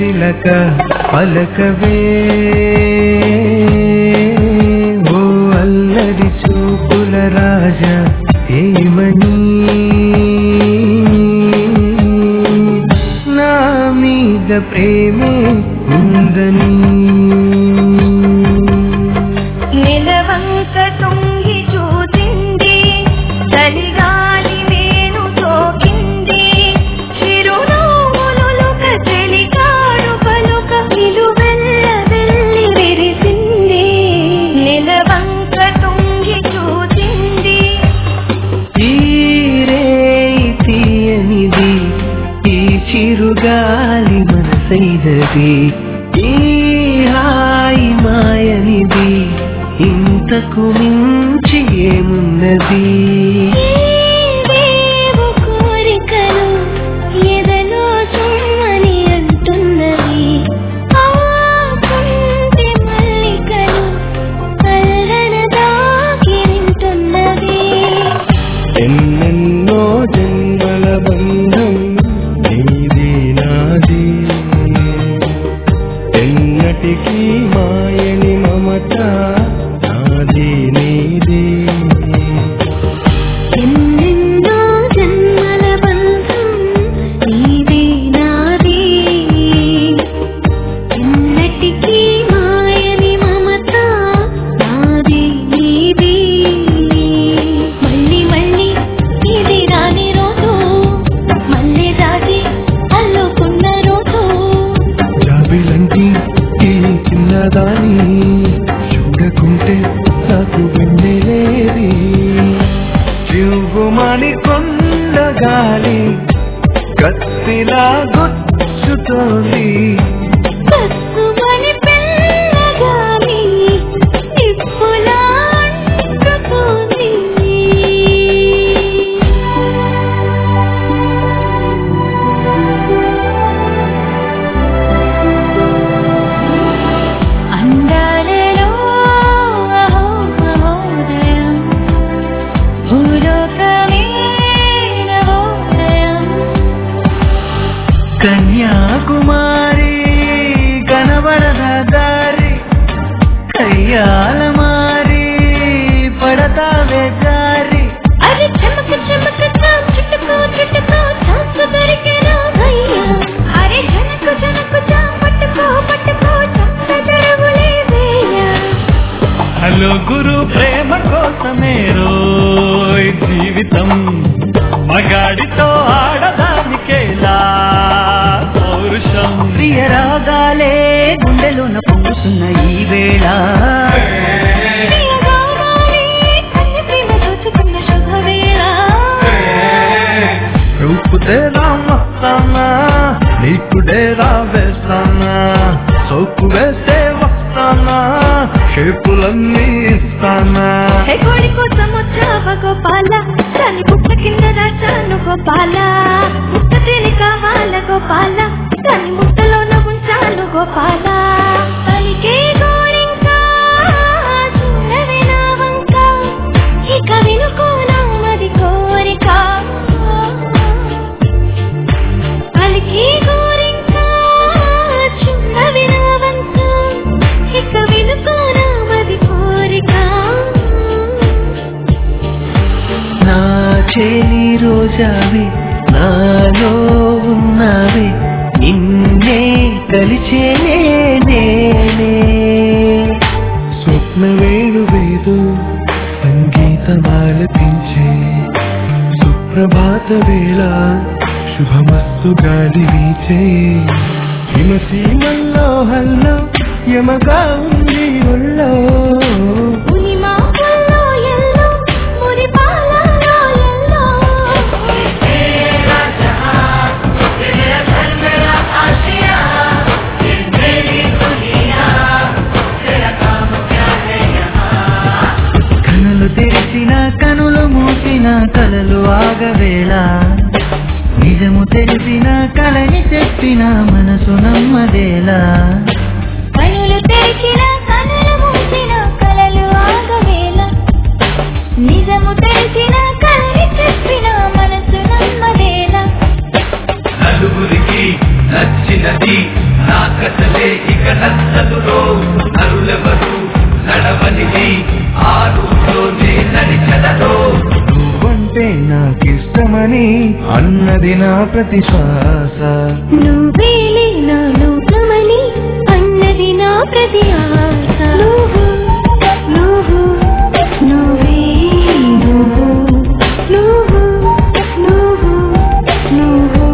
చిలక పలకవే ఓ అల్లరి చూపుల రాజా ఏమని నా మీద ప్రేమే ఉందని నిలవంక తొంగి చూసింది చలిగాలి వేణు సోకింది చిరునవ్వులుక చెలికాడు పలుక నిలువెల్ల వెళ్ళి విరిసింది నిలవంక తొంగి చూసింది తీరే తీయనిది ఈ చిరుగాలి మనసైనది ఈ హాయి మాయనిది ఇంతకు మించి ఏమున్నది ఏవేవో కోరికలు ఎదలో సుమ్మని అంటున్నవి ఆ కుంటి మల్లికలు అల్లన దాకి వింటున్నవి ఎన్నెన్నో జన్మల బంధం నీది నాది ఎన్నటికీ మాయని మమత నాది నీది ఎన్నెన్నో జన్మల బంధం నీది నాది ఎన్నటికీ మాయని మమత నాది నీది మళ్ళీ మళ్ళీ ఇది రాని రోజు మళ్ళీ రాజీ అల్లుకున్న రోజు జాబిలంటి ఈ చిన్నదాని చూడకుంటే నాకు వెన్నెలేది చివ్వుమని కొండ గాలి కత్తిలా గుచ్చుతోంది కసుమని పిల్లగాలి నిప్పులా అంటుతోంది అందాలలో అహో మహోదయం భూలోకమే నవోదయం కన్యాకుమారి కనబడద దారి కయ్యాల మారి పడతావే జారి అరే చమక చమక చాం చుట్టుకో చుట్టుకో చాంసు దొరికెను భయ్యా అరే జనకు జనకు చాం పట్టుకో పట్టుకో చంప దొరవులే వేయ హలో గురు ప్రేమ కోసమే రోయ్ జీవితం మగాడితో ఆడదానికేలా పౌరుషం ప్రియ రాగాలే గుండెలోన పొంగుతున్న ఈ వేళ ప్రియగానాలే కన్య ప్రేమ దోచుకున్న శుభవేళ రూపు తేరా మస్తానా నీకు డేరా వేస్తానా సోకు వేస్తే వస్తానా షేపులన్నీ ఇస్తానా హే కోడి కోసం వచ్చావ గోపాల దాని పుట్ట కింద దాచాను గోపాల ముట్ట తిని కావాల గోపాల దాని ముట్టలోన ఉంచాను గోపాల పలికే గోరింకా చూడవే నా వంక ఇక వినుకోనా మది కోరిక పలికే గోరింకా చూడవే నా వంక ఇక వినుకోనా మది కోరిక నా చేలి రోజావి నాలో ఉన్నావి నిన్నే కలిచేనే నేనే స్వప్న వేణు వేదు సంగీతమాలపించే సుప్రభాత వేళ శుభమస్తు గాలి వీచే హిమసీమల్లో హల్లో యమగా ఉంది ఒళ్ళో ఉనిమాకల్లో ఎల్లో మురిపాలలో ఎల్లో కనులు తెరిచిన కనులు మూసిన కలలు ఆగవేళ నిజము తెలిసిన కలని చెప్పిన మనసు నమ్మదేలా కనులు తెరిచిన కనులు మూసిన కలలు ఆగవేళ నిజము తెలిసిన కలని చెప్పిన మనసు నమ్మదేలా నలుగురికి నచ్చినది నా ఉన్నది నా ప్రతి శ్వాస నువ్వేలే నా లోకమని అన్నది నా ప్రతి ఆశ నువ్వు నువ్వు నువ్వే నువ్వు నువ్వు నువ్వు నువ్వు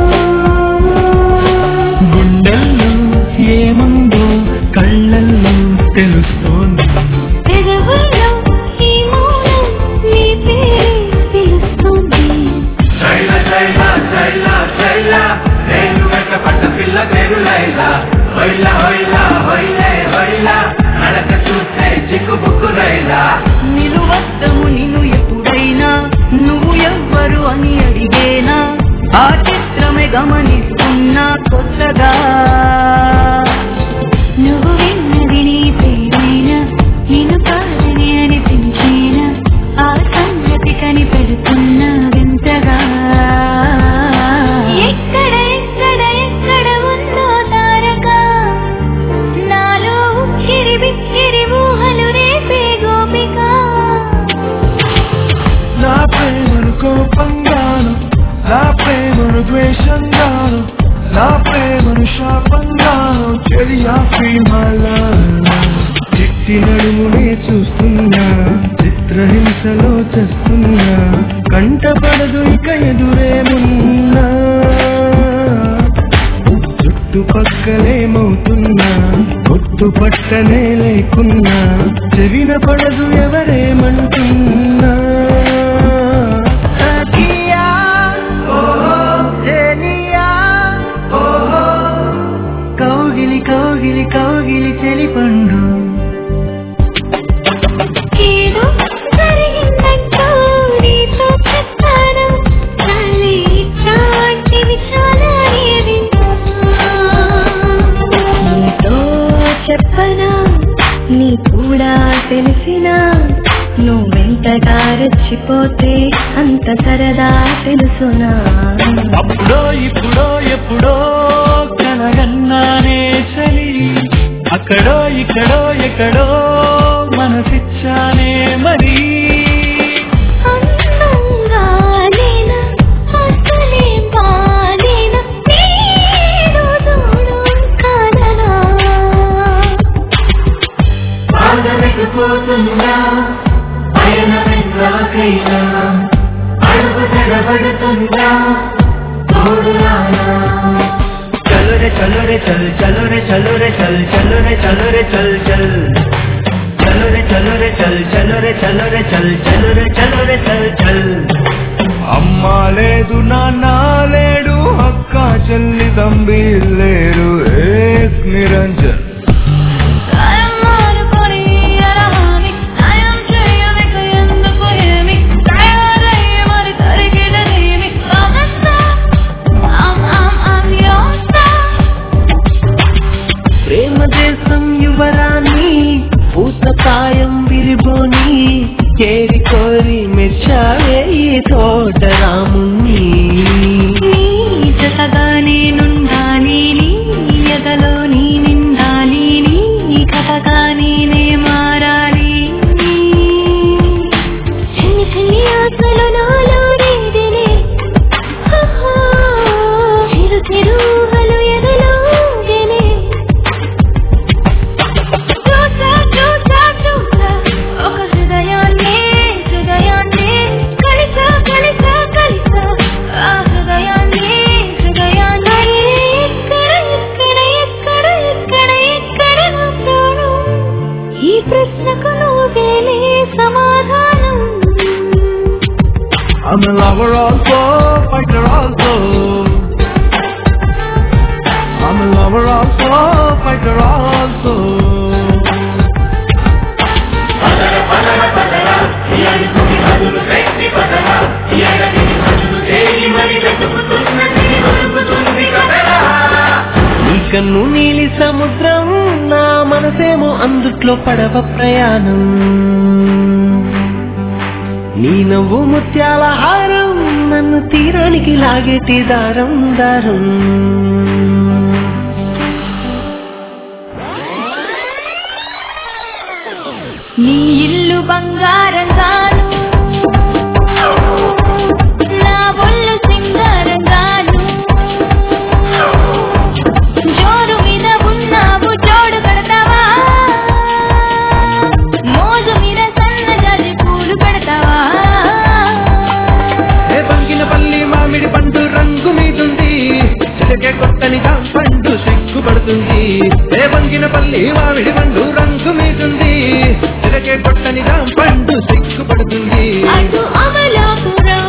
గుండెల్లో ఏముందో కళ్ళల్లో తెలుస్తోంది పెదవుల్లో ఈ మౌనం నీ పేరే పిలుస్తుంది శైల శైల శైల శైల నేను వెంటపడ్డ పిల్ల పేరు లైల హొయ్ల హొయ్ల హొయ్లే హొయ్ల నడక చూస్తే చిక్కు బుక్కు రైలా నిలువద్దము నిన్ను ఎప్పుడైనా నువ్వు ఎవ్వరు అని అడిగేనా ఆ చిత్రమే గమనిస్తున్నా కొత్తగా నువ్వు విన్నది నీ పేరైనా నిన్ను కాదని అనిపించేనా ఆ సంగతి కనిపెడుతున్నా వింతగా ఎక్కడ ఎక్కడ ఎక్కడ ఉందో తారక నాలో ఉక్కిరి బిక్కిరి ఊహలు రేపే గోపిక నా ప్రేమను కోపంగాను నా ప్రేమను ద్వేషంగాను నా ప్రేమను శాపంగాను చెరియా ప్రేమాల చిట్టి నడుమునే చూస్తున్నా చిత్రహింసలో చేస్తున్నా కంటపడదు ఇక ఎదురేమున్నా చుట్టుపక్కలేమవుతున్నా గుర్తు పట్టనే లేకున్నా చెవిన పడదు ఎవరేమంటున్నా సఖియా, ఓహో, చెలియా, ఓహో, కౌగిలి కౌగిలి కౌగిలి చెలిపండు ఏదో జరిగిందంటూ నీతో చెప్తాను చాలే ఇట్లాంటివి చాలా వింటా నీతో చెప్పనా నీ కూడా తెలిసినా నువ్వెంతగా రెచ్చిపోతే అంత సరదా తెలుసునా అప్పుడో ఇప్పుడో ఎప్పుడో కలగన్నానే చలి అక్కడో ఇక్కడో ఎక్కడో మనసిచ్చానే మరి అందంగా లేనా అసలే బాలేనా నీడు చూడు కాదనా పాదమెట్టుకోతున్నా పయనమెందాకైనా అడుగు తెగబడుతున్నా తోడురానా చలో రే చలో రే చల్ చలో రే చలో రే చల్ చలో రే చలో రే చల్ చల్ చలో రే చలో రే చల్ చలో రే చలో రే చల్ చలో రే చలో రే చల్ చల్ అమ్మ లేదు నాన్న లేడు అక్క చెల్లి తమ్మి లేరు ఏక్ నిరంజన్ కాయం మారుకొని అరహామి నయం చేయవిక ఎందుకు ఏమి తయారయ్యి మరి తరిగినదేమి కాదస్తా ఆమ్ ఆమ్ ఆమ్ యోస్తా ప్రేమ దేశం యువరాన్ని పూతకాయం విరిబోని కేరి కోరి మెచ్చావే ఈ తోట రాముణ్ణి నీ జతగా నేనుండాలి నీ ఎదలో నీ నిండాలి నీ కథగా నేనే మారాలి చిన్ని చిన్ని ఆశలు నాలో రేగినే హహా, చిరు చిరు ఊహలు ఎదలో ఊగెనే. చూసా చూసా చూసా ఒక హృదయాన్నే హృదయాన్నే కలిసా కలిసా కలిసా ఆ హృదయాన్నే హృదయాన్నే ఎక్కడ ఎక్కడ ఎక్కడ ఎక్కడ ఎక్కడ నా ప్రాణం ఈ ప్రశ్నకు నువ్వేలే సమాధానం I'm a lover also, fighter also. I'm a lover also, fighter also. నీ కన్ను నీలి సముద్రం నా మనసేమో అందుట్లో పడవ ప్రయాణం నీ నవ్వు ముత్యాల హారం నన్ను తీరానికి లాగేటి దారం దారం నీ ఇల్లు బంగారంగాను నా ఒళ్ళు సింగారంగా తల్లి మామిడి పండు రంగు మీదుంది తిరగే కొట్టని రాం పండు సిగ్గుపడుతుంది అటు అమలాపురం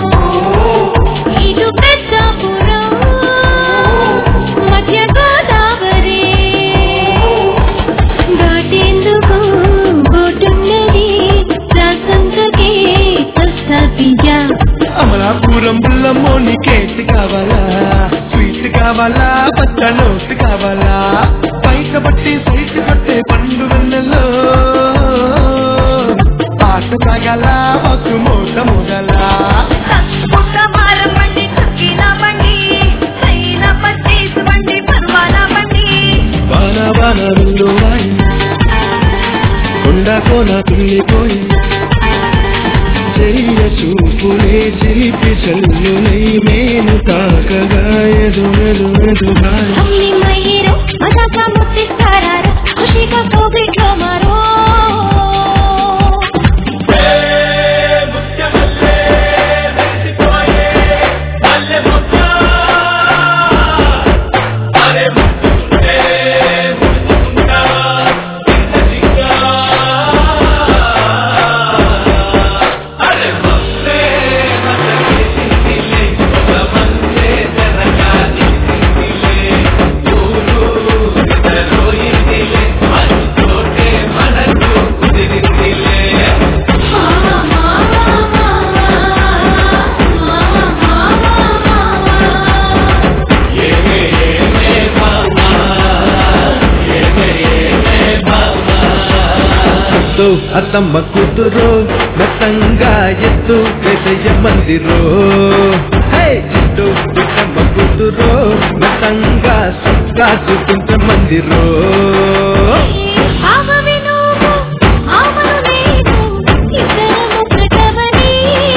ఇటు పెద్దాపురం మధ్య గోదావరి దాటేందుకు బోటున్నది రాసంతకే సస్సపిజా అమలాపురం బుల్లమ్మో నీకేసి కావాలా స్వీట్ కావాలా పచ్చ నోట్ కావాలా పైట పట్టి సైట్ పట్టే పండు వెన్నెల్లో పాట సాగాల మాకు మోట మోగలా ఒక్క మారం బండి చక్కిన బండి చైన పట్టేసు బండి పర్వాల బండి బాణ బాణ విల్లు వాయి కొండ కోన తుల్లిపోయి చెయ్య చూపులే చిలిపి చల్లులై మేను తాకగా ఎదు ఎదు ఎదుగా అమ్మి మయ్యిరో మజాక ముట్టిస్తారారో ఖుషిగా కోగిట్లో మారో ఎత్తు అత్తమ్మ కూతురు మెత్తంగా ఎత్తు వేసయ్య మందిరో హే చిట్టు చిట్టమ్మ కూతురు మెత్తంగా సుక్కా చూపించ మందిరో ఆమవి నువ్వు ఆమను నేను ఇద్దరము ఒకటవని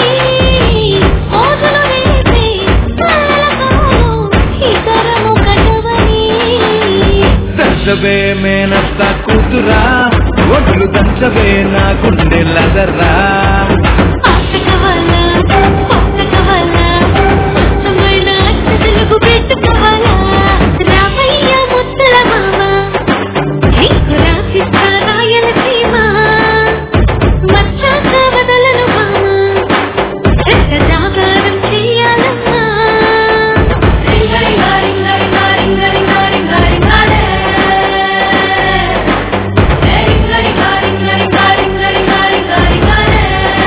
మోజులు రేపే కలలకాలం ఇద్దరము ఒకటవని దంచవే మేనత్త కూతురా ఒడ్లు దంచవే నా గుండెలదరా ఆటకవాలా పాటకవాలా స్వచ్ఛమైన అచ్చతలకు పెట్టుకోవాలా రామయ్య ముద్దల మామ నీకు రాసిస్తా రాయలసీమ మచ్చాక వదలను మామ పెద్ద జాగారం చెయ్యాలమ్మా రింగరింగా రింగరింగా రింగరింగా రింగా రింగాలే రింగరింగా రింగరింగా రింగరింగా రింగా రింగాలే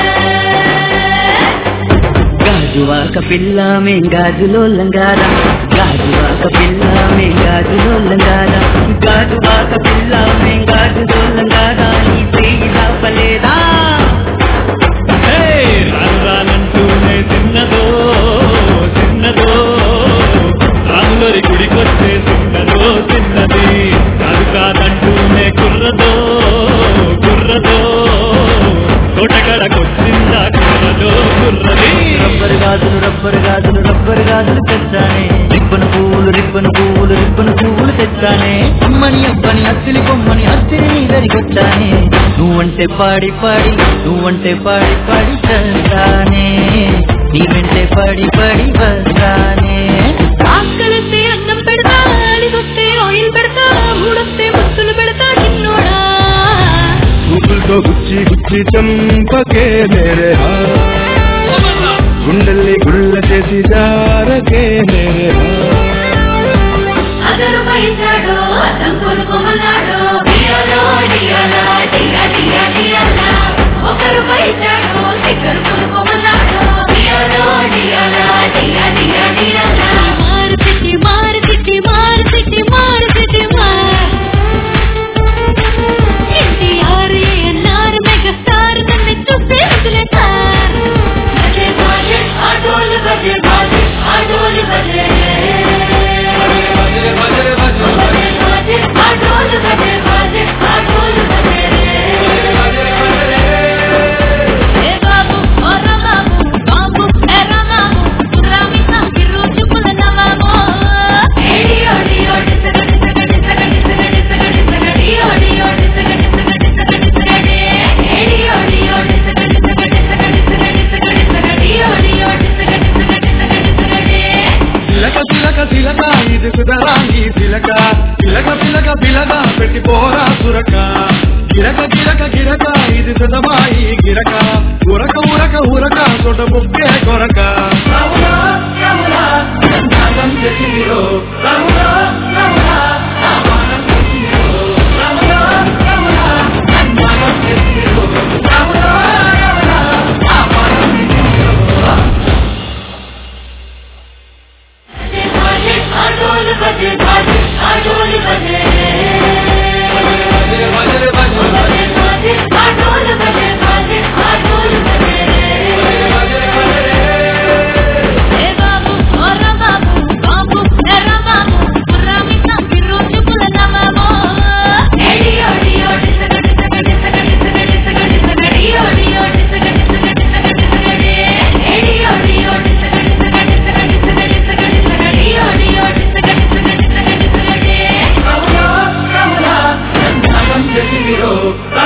గాజువాక పిల్ల మేం గాజులో లంగారా గాజువాక పిల్ల మేం గాజులో లంగారా గాజువాక పిల్ల మేం గాజులో లంగారా నీ చేయి రాపలేదా హే, రాను రానంటూనే చిన్నదో చిన్నదో రాములరి గుడికొచ్చే చిన్నదో చిన్నది కాదు కాదంటూనే కుర్రదో కుర్రదో తోటకడకొచ్చిందా కుర్రదో కుర్రది రబ్బరు గాజులు రబ్బరు గాజులు రబ్బరు గాజులు తెచ్చానే రిబ్బను పువ్వులు రిబ్బను పువ్వులు రిబ్బను పువ్వులు తెచ్చానే అమ్మని అబ్బని అత్తిలి కొమ్మని అత్తిని నీ దరికొచ్చానే నువ్వంటే పాడి పాడి నువ్వంటే పాడి పాడి చేస్తానే నీ వెంటే పాడి పాడి వస్తానే ఆకలిస్తే అన్నం పెడతా అలిగొస్తే ఆయిల్ పెడతా మూడొస్తే ముత్తులు పెడతా చిన్నోడా గూగుల్తో గుచ్చి గుచ్చి చంపకే మేరే హార్ గుండెల్ని గుళ్ళ చేసి జారకే మేరే హార్ అతను పైచాడు అతను కొనుక్కోమన్నాడు డియాలో డియాలా డియా డియా డియాలా ఒకరు పైచాడు సిగ్గరు కొనుక్కోమన్నాడు డియాలో డియాలా డియా డియా డియాలా మారు తిట్టి మారు తిట్టి మారు తిట్టి మారు తిట్టి మారు ఎన్టీఆర్ ఏఎన్ఆర్ మెగాస్టార్ నన్ను చూస్తే వదిలేసార్ బజే బాజే ఆటోలు బజే బాజే ఆటోలు బజే బజే బాజే ఆటోలు బజే బాజే ఆటోలు బజే చేసి పెదవాయి గిరక ఉరక ఉరక ఉరక చోట బొక్కే కొరక రములా రములా నాగం చేసిరో రములా రములా నాగం చేసిరో రములా రములా నాగం చేసిరో రములా రములా నాగం చేసిరో बाजे आडोल बजे बाजे आडोल बजे బజరే బజరే బజరే बजे बाजे आडोल बजे बाजे आडोल बजे ए बाबू ओरा बाबू बाबू एरा बाबू पुरामी संगिरो चुकुल नममो एडी ओडी ओडी सगडी सगडी सगडी सगडी सगडी सगडी ओडी ओडी सगडी सगडी सगडी सगडी एडी ओडी ओडी सगडी सगडी सगडी सगडी सगडी सगडी ओडी ओडी सगडी सगडी सगडी सगडी రములా రములా నాగం చేసిరో